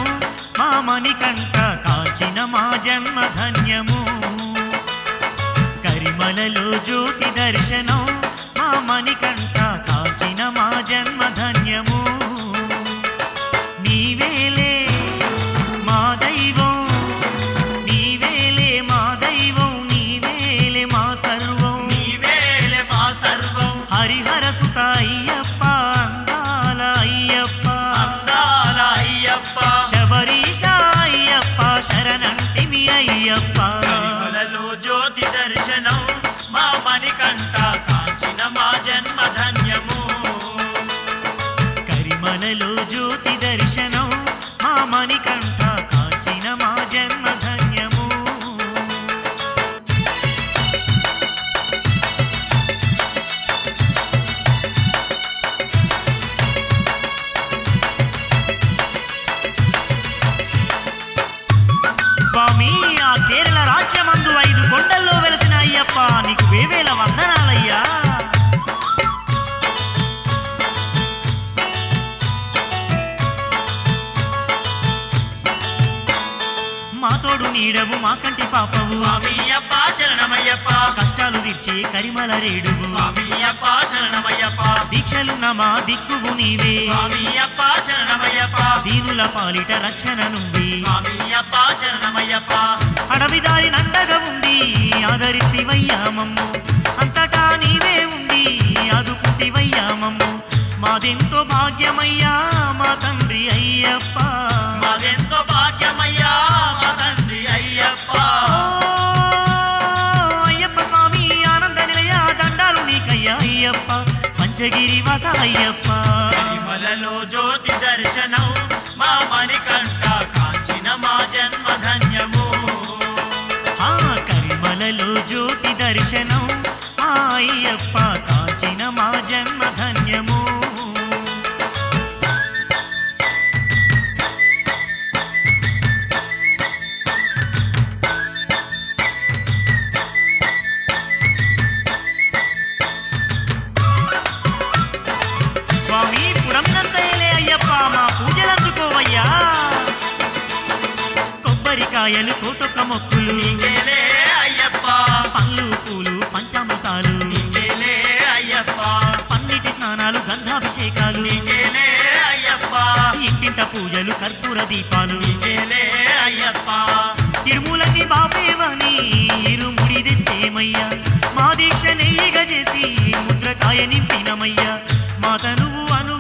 మా మణికంఠ కాచిన మా జన్మ ధన్యము కరిమలలో జ్యోతి దర్శనం మా మణికంఠ కాచిన మా జన్మ ధన్యము నీవేలే మా దైవం నీవేలే మా దైవం నీవేలే మా సర్వం నీవేలే మా సర్వం హరిహర సుత అయ్యప్ప అందాల అయ్యప్ప అందాల అయ్యప్ప శబరీష అయ్యప్ప శరణంటిమి అయ్యప్ప కరిమలలో జ్యోతి దర్శనం మా మణికంఠ కాంచిన మా జన్మ ధన్యము కరిమలలో జ్యోతి దర్శనం మా మణికంఠ కాచిన మా జన్మ ధన్యము స్వామి ఆ కేరళ రాజ్యమందు ఐదు కొండల్లో వెలసిన అయ్యప్ప నీకు వేవేల వందనాలయ్యా మా తోడు నీడవు మా కంటి పాపవు స్వామి అప్ప శరణమయ్యప్ప కష్టాలు తీర్చి కరిమల రేడువు స్వామి అప్ప శరణమయ్యప్ప దీక్షలున్న మా దిక్కువు నీవే స్వామి అప్ప శరణమయ్యప్ప దీనుల పాలిట రక్షణ నుండి స్వామి అప్ప శరణమయ్యప్ప అడవి దారి నండగా ఉండి ఆదరిస్తివయ్యా మమ్ము అంతటా నీవే ఉండి ఆదుకుంటివయ్యా మమ్ము మాదెంతో భాగ్యమయ్యా మా తండ్రి అయ్యప్ప మాదెంతో భాగ్యమయ్యా మా తండ్రి అయ్యప్ప ఓ అయ్యప్ప స్వామి ఆనంద నిలయ దండాలు నీకయ్యా అయ్యప్ప పంచగిరి వాస అయ్యప్ప కరిమలలో జ్యోతి దర్శనం మా మణికంఠ కాంచిన మా జన్మ ధన్యము ఆ కరిమలలో జ్యోతి దర్శనం ఆ అయ్యప్ప కాచిన మా జన్మ ధన్యము స్వామి పురంనంతయలే అయ్యప్ప మా పూజలందుకోవయ్యా కొబ్బరికాయలు కోటొక్క మొక్కులు నీకేలే అయ్యప్ప పళ్ళు పూలు పంచామృతాలు నీకేలే అయ్యప్ప పన్నిటి స్నానాలు గంధాభిషేకాలు నీకేలే అయ్యప్ప ఇంటింట పూజలు కర్పూర దీపాలు నీకేలే అయ్యప్ప ఇడుములన్నీ బాపేవని ఇరుముడి తెచ్చేమయ్యా మా దీక్ష నెయ్యిగా చేసి ముద్రకాయ నింపినమయ్యా మా తనువు అను